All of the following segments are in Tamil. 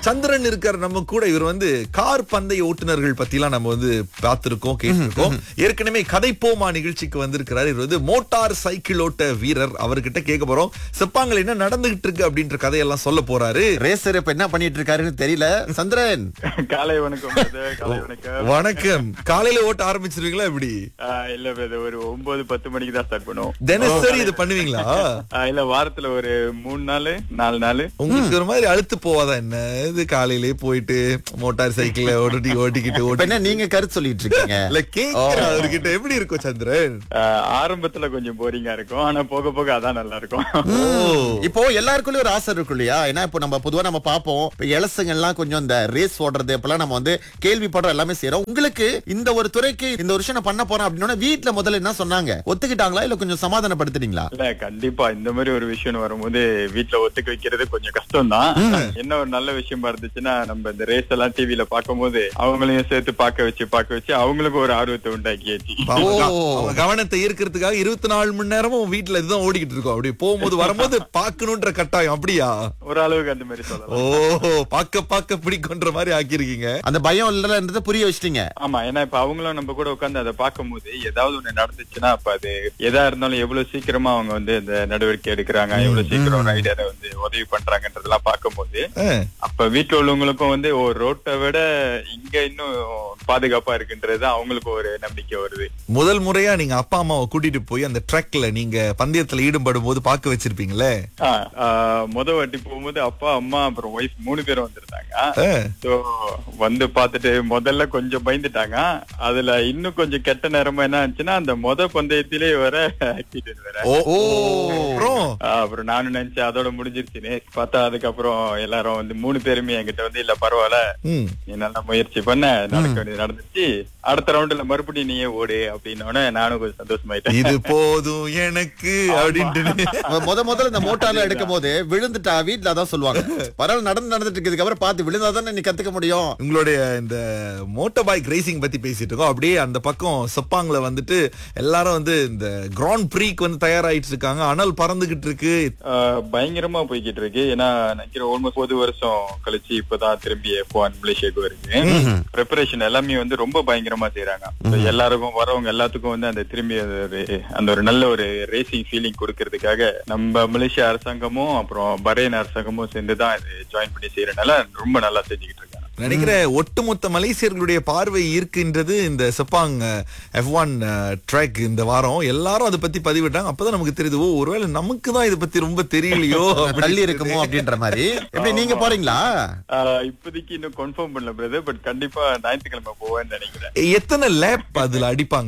சந்திரன் இருக்கார் நம்ம கூட இவர் வந்து கார் பந்தய ஓட்டுநர்கள் பத்திலாம் நம்ம வந்து பார்த்திருக்கோம் கேட்டிருக்கோம் ஏற்கனவே கதைப்போமா நிகழ்ச்சிக்கு வந்திருக்கிறார் இவர் வந்து மோட்டார் சைக்கிள் ஓட்ட வீரர் அவர்கிட்ட கேட்க போறோம் செப்பாங்கல் என்ன நடந்துகிட்டு இருக்கு அப்படின்ற கதையெல்லாம் சொல்ல போறாரு ரேசர் இப்ப என்ன பண்ணிட்டு இருக்காருன்னு தெரியல சந்திரன் காலை வணக்கம் brother. காலை வணக்கம் வணக்கம் காலையில ஓட்ட ஆரம்பிச்சிருவீங்களா எப்படி ஆஹ் இல்ல brother, ஒரு ஒன்பது பத்து மணிக்கு தான் ஸ்டார்ட் பண்ணுவோம் தினசரி இது பண்ணுவீங்களா ஆஹ் இல்ல வாரத்துல ஒரு மூணு நாள் நாலு நாள் உங்களுக்கு ஒரு மாதிரி அழுத்து போவாதா என்ன இது காலையிலேயே போயிட்டு மோட்டார் சைக்கிள ஓட்டி ஓட்டிக்கிட்டு இப்ப ஓட்டி என்ன நீங்க கருத்து சொல்லிட்டு இருக்கீங்க இல்ல கேக்குற அவர்கிட்ட எப்படி இருக்கும் சந்திரன் ஆஹ் ஆரம்பத்துல கொஞ்சம் போரிங்கா இருக்கும் ஆனா போக போக அதான் நல்லா இருக்கும் ஓ இப்போ எல்லாருக்குள்ளயும் ஒரு ஆசை இருக்கும் இல்லையா ஏன்னா இப்போ நம்ம பொதுவா நம்ம பார்ப்போம் இப்ப இளசுங்க எல்லாம் கொஞ்சம் இந்த ரேஸ் ஓடுறது இப்பெல்லாம் நம்ம வந்து கேள்விப்படுறோம் எல்லாமே செய்யறோம் உங்களுக்கு இந்த ஒரு துறைக்கு இந்த வருஷம் நான் பண்ண போறேன் அப்படின்னா வீட்ல முதல்ல என்ன சொன்னாங்க ஒத்துக்கிட்டாங்களா இல்ல கொஞ்சம் சமாதானப்படுத்துறீங்களா இல்ல கண்டிப்பா இந்த மாதிரி ஒரு விஷயம் வரும்போது வீட்ல ஒத்துக்க வைக்கிறது கொஞ்சம் கஷ்டம் தான் என்ன ஒரு நல்ல விஷயமா இருந்துச்சுன்னா நம்ம இந்த ரேஸ் எல்லாம் டிவில பார்க்கும்போது அவங்களையும் சேர்த்து பார்க்க வச்சு பார்க்க வச்சு அவங்களுக்கு ஒரு ஆர்வத்தை உண்டாக்கியாச்சு அவங்க க- ஓ. அவங்க கவனத்தை ஈர்க்கிறதுக்காக இருபத்தி நாலு மணி நேரமும் வீட்டுல இதுதான் ஓடிக்கிட்டு இருக்கோம் அப்படி போகும்போது வரும்போது பாக்கணும்ன்ற கட்டாயம் அப்படியா ஒரு அளவுக்கு அந்த மாதிரி சொல்லலாம் ஓ பாக்க பாக்க பிடிக்குன்ற மாதிரி ஆக்கியிருக்கீங்க அந்த பயம் இல்லன்றதை புரிய வச்சிட்டீங்க ஆமா ஏன்னா இப்ப அவங்களும் நம்ம கூட உட்கார்ந்து அதை பார்க்கும்போது ஏதாவது ஒண்ணு நடந்துச்சுன்னா அப்ப அது எதா இருந்தாலும் எவ்வளவு சீக்கிரமா அவங்க வந்து இந்த நடவடிக்கை எடுக்கிறாங்க எவ்வளவு சீக்கிரம் ரைடரை வந்து உதவி பண்றாங்கன்றதெல்லாம் பார்க்கும்போது ஆ, அப்ப வீட்டுல உள்ளவங்களுக்கும் வந்து ஓ ரோட்டை விட இங்க இன்னும் பாதுகாப்பா இருக்குன்றது அவங்களுக்கு ஒரு நம்பிக்கை வருது முதல் முறையா நீங்க அப்பா அம்மாவை கூட்டிட்டு போய் அந்த ட்ரக்ல நீங்க பந்தயத்துல ஈடுபடும் போது பாக்க வச்சிருப்பீங்களே ஆ, ஆ, முத வாட்டி போகும்போது அப்பா அம்மா அப்புறம் ஒய்ஃப் மூணு பேரும் வந்திருந்தாங்க ஆ, சோ வந்து பார்த்துட்டு முதல்ல கொஞ்சம் பயந்துட்டாங்க அதுல இன்னும் கொஞ்சம் கெட்ட நேரமா என்ன ஆச்சுன்னா அந்த முத பந்தயத்திலே வர ஆக்சிடென்ட் வேற ஓ ஓ. அப்புறம் ஆ, அப்புறம் நானும் நினைச்சேன் அதோட முடிஞ்சிருச்சுன்னு பார்த்தா அதுக்கப்புறம் எல்லாரும் வந்து மூணு பேருமே என்கிட்ட வந்து இல்ல பரவாயில்ல ம், நீ நல்லா முயற்சி பண்ண நடக்க வேண்டியது நடந்துச்சு அடுத்த ரவுண்டுல மறுபடியும் நீயே ஓடு அப்படின்னோடனே நானும் கொஞ்சம் சந்தோஷமாயிட்டேன் இது போதும் எனக்கு அப்படின்ட்டு முத முதல்ல இந்த மோட்டார்ல எடுக்கும் போது விழுந்துட்டா வீட்ல அதான் சொல்லுவாங்க பரவாயில்ல நடந்து நடந்துட்டு இருக்கிறதுக்கு அப்புறம் பார்த்து விழுந்தாதானே நீ கத்துக்க முடியும் உங்களுடைய இந்த மோட்டார் பைக் ரேசிங் பத்தி பேசிட்டு இருக்கோம் அப்படியே அந்த பக்கம் செப்பாங்ல வந்துட்டு எல்லாரும் வந்து இந்த கிராண்ட் ப்ரீக்கு வந்து தயாராயிட்டு இருக்காங்க அனல் பறந்துகிட்டு இருக்கு ஆ, பயங்கரமா போய்கிட்டு இருக்கு ஏன்னா நினைக்கிறேன் ஆல்மோஸ்ட் ஒரு வருஷம் கழிச்சு இப்பதான் திரும்பி எஃப் ஒன் மலேசியாவுக்கு வருது ப்ரிப்பரேஷன் எல்லாமே வந்து ரொம்ப பயங்கரமா செய்யறாங்க So, எல்லாருக்கும் வரவங்க எல்லாத்துக்கும் வந்து அந்த திரும்பி அது ஒரு- அந்த ஒரு நல்ல ஒரு ரேசிங் ஃபீலிங் கொடுக்கறதுக்காக நம்ம மலேசியா அரசாங்கமும் அப்புறம் பரேன் அரசாங்கமும் சேர்ந்து தான் இது ஜாயின் பண்ணி செய்யறதுனால ரொம்ப நல்லா செஞ்சுக்கிட்டு இருக்காங்க நினைக்கிறேன் ஒட்டுமொத்த மலேசியர்களுடைய பார்வை ஈர்க்கின்றது இந்த செப்பாங் எஃப் ஒன் ட்ராக் இந்த வாரம் எல்லாரும் அதை பத்தி பதிவிட்டாங்க அப்பதான் நமக்கு தெரியுது ஓ ஒருவேளை நமக்கு தான் இதை பத்தி ரொம்ப தெரியலையோ தள்ளி இருக்குமோ அப்படின்ற மாதிரி எப்படி நீங்க போறீங்களா ஆ, இப்போதைக்கு இன்னும் கன்ஃபார்ம் பண்ணல பிரதர் பட் கண்டிப்பா ஞாயிற்றுக்கிழமை போவேன்னு நினைக்கிறேன் எத்தனை லேப் அதுல அடிப்பாங்க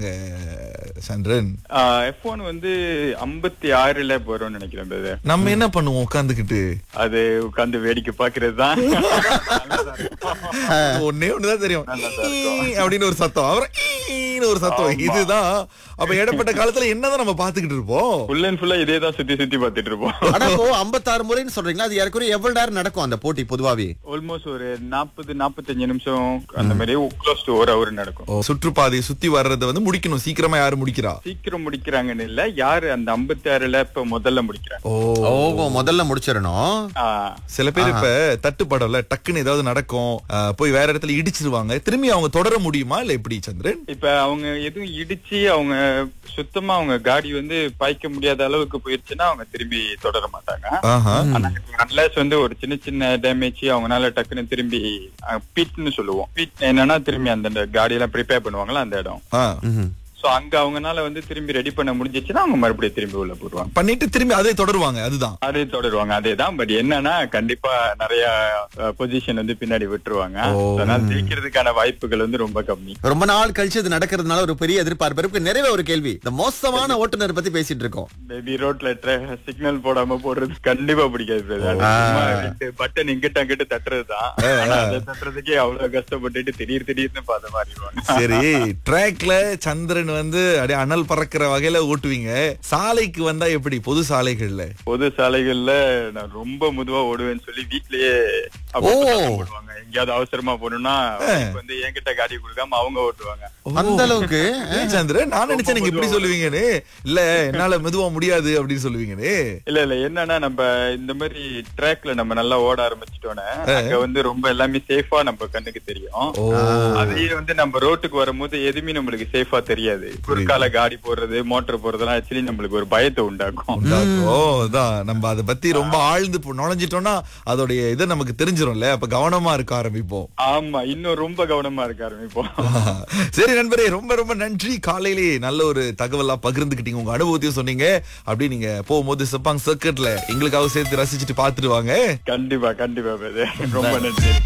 சந்திரன் எஃப் ஒன் வந்து ஐம்பத்தி ஆறு லேப் வரும்னு நினைக்கிறேன் பிரதர் நம்ம என்ன பண்ணுவோம் உட்காந்துக்கிட்டு அது உட்கார்ந்து வேடிக்கை பாக்குறது தான் ஒன்னே ஒண்ணுதான் தெரியும் நல்லதா இருக்கும். ஈ அப்படின்னு ஒரு சத்தம் அப்புறம் ஈன்னு ஒரு சத்தம் ஆமா. இதுதான் அப்ப இடப்பட்ட காலத்துல என்னதான் நம்ம பாத்துக்கிட்டு இருப்போம் ஃபுல் அண்ட் ஃபுல்லா இதே தான் சுத்தி சுத்தி பாத்துட்டு இருப்போம் ஆனா இப்போ 56 முறைன்னு சொல்றீங்களா அது ஏற்கனவே எவ்வளவு நேரம் நடக்கும் அந்த போட்டி பொதுவாவே ஆல்மோஸ்ட் ஒரு நாற்பது நாற்பத்தஞ்சு நிமிஷம் அந்த மாதிரி க்ளோஸ் டு ஒரு ஹவர் நடக்கும் ஓ, சுற்றுப்பாதையை சுத்தி வர்றதை வந்து முடிக்கணும் சீக்கிரமா யாரு முடிக்கிறா சீக்கிரம் முடிக்கிறாங்கன்னு இல்ல யாரு அந்த ஐம்பத்தி ஆறுல இப்ப முதல்ல முடிக்கிறாங்க ஓ ஓ முதல்ல முடிச்சிடணும் ஆ, சில பேர் இப்ப தட்டுப்படல டக்குன்னு ஏதாவது நடக்கும் அஹ், போய் வேற இடத்துல இடிச்சிருவாங்க திரும்பி அவங்க தொடர முடியுமா இல்ல எப்படி சந்திரன் இப்ப அவங்க எதுவும் இடிச்சு அவங்க சுத்தமா அவங்க காடி வந்து பாய்க்க முடியாத அளவுக்கு போயிருச்சுன்னா அவங்க திரும்பி தொடர மாட்டாங்க ஆஹா ஆனா அன்லஸ் வந்து ஒரு சின்ன சின்ன டேமேஜ் அவங்கனால டக்குன்னு திரும்பி பீட்னு சொல்லுவோம் பீட் என்னன்னா திரும்பி அந்த காடி எல்லாம் ப்ரிப்பேர் பண்ணுவாங்களா அந்த இடம் ஆ. ம்ஹும். சோ அங்க அவங்கனால வந்து திரும்பி ரெடி பண்ண முடிஞ்சிச்சுன்னா அவங்க மறுபடியும் திரும்பி உள்ள போடுவாங்க பண்ணிட்டு திரும்பி அதே தொடருவாங்க அதுதான் அதே தொடருவாங்க அதேதான் பட் என்னன்னா கண்டிப்பா நிறைய பொசிஷன் வந்து பின்னாடி விட்டுருவாங்க ஓ. அதனால ஜெயிக்கிறதுக்கான வாய்ப்புகள் வந்து ரொம்ப கம்மி ரொம்ப நாள் கழிச்சு இது நடக்கிறதுனால ஒரு பெரிய எதிர்பார்ப்பு இருக்கு நிறைவே ஒரு கேள்வி இந்த மோசமான ஓட்டுநர் பத்தி பேசிட்டு இருக்கோம் மேபி ரோட்ல சிக்னல் போடாம போடுறது கண்டிப்பா பிடிக்காது brother. அது ஆ. சும்மா ரெண்டு பட்டன் இங்கிட்ட அங்கிட்ட தட்டுறதுதான் ஆனா அதை தட்டுறதுக்கே அவ்வளவு கஷ்டப்பட்டுட்டு திடீர் திடீர்னு பார்த்த மாறிடுவாங்க சரி ட்ராக்ல சந்திரன் வந்து அப்படியே அனல் பறக்கிற வகையில ஓட்டுவீங்க சாலைக்கு வந்தா எப்படி பொது சாலைகள்ல பொது சாலைகள்ல நான் ரொம்ப மெதுவா ஓடுவேன்னு சொல்லி வீட்லயே அப்ப ஓ. சத்தம் போடுவாங்க எங்கேயாவது அவசரமா போகணும்னா wife வந்து என்கிட்ட காடி கொடுக்காம அவங்க ஓட்டுவாங்க அந்த அளவுக்கு ஏன் சந்திரன் நான் நினைச்சேன் நீங்க இப்படி சொல்லுவீங்கன்னு இல்ல என்னால மெதுவா முடியாது அப்படின்னு சொல்லுவீங்கன்னு இல்ல இல்ல என்னன்னா நம்ம இந்த மாதிரி ட்ராக்ல நம்ம நல்லா ஓட ஆரம்பிச்சிட்டோன்னே அங்க வந்து ரொம்ப எல்லாமே சேஃபா நம்ம கண்ணுக்கு தெரியும் ஓ அதையே வந்து நம்ம ரோட்டுக்கு வரும்போது எதுவுமே நம்மளுக்கு சேஃபா தெரியாது குறுக்கால காடி போடுறது மோட்டர் போடுறதெல்லாம் ஆக்சுவலி நம்மளுக்கு ஒரு பயத்தை உண்டாக்கும் உண்டாக்கும். ஓ அதான் நம்ம அதை பத்தி ரொம்ப ஆழ்ந்து போ- நுழைஞ்சிட்டோம்னா அதோடைய இது நமக்கு தெரிஞ்சிரும்ல அப்ப கவனமா இருக்க ஆரம்பிப்போம் ஆமா இன்னும் ரொம்ப கவனமா இருக்க ஆரம்பிப்போம் சரி நண்பரே ரொம்ப ரொம்ப நன்றி காலையிலேயே நல்ல ஒரு தகவலா பகிர்ந்துக்கிட்டீங்க உங்க அனுபவத்தையும் சொன்னீங்க அப்படி நீங்க போகும்போது செப்பாங் சர்க்கிட்ல எங்களுக்காக சேர்த்து ரசிச்சுட்டு பாத்துட்டு வாங்க கண்டிப்பா கண்டிப்பா பிரதர். ரொம்ப நன்றி